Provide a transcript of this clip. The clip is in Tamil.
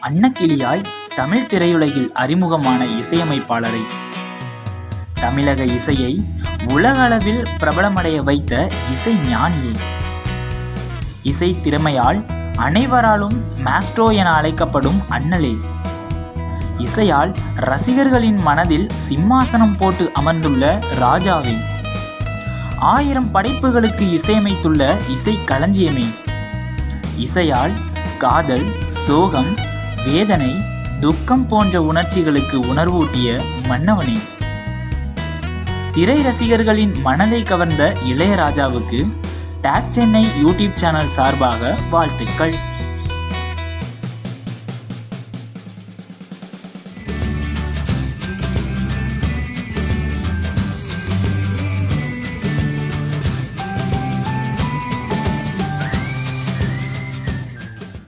அன்னக்கிளியாய் தமிழ் திரையுலகில் அறிமுகமான இசையமைப்பாளரை தமிழக இசையை உலக அளவில் பிரபலமடைய வைத்த இசை ஞானியை இசை திறமையால் அனைவராலும் மாஸ்ட்ரோ என அழைக்கப்படும் அண்ணலே இசையால் ரசிகர்களின் மனதில் சிம்மாசனம் போட்டு அமர்ந்துள்ள ராஜாவே ஆயிரம் படைப்புகளுக்கு இசையமைத்துள்ள இசை களஞ்சியமே இசையால் காதல் சோகம் வேதனை துக்கம் போன்ற உணர்ச்சிகளுக்கு உணர்வூட்டிய மன்னவனே திரை ரசிகர்களின் மனதை கவர்ந்த இளையராஜாவுக்கு டாக் சென்னை யூடியூப் சேனல் சார்பாக வாழ்த்துக்கள்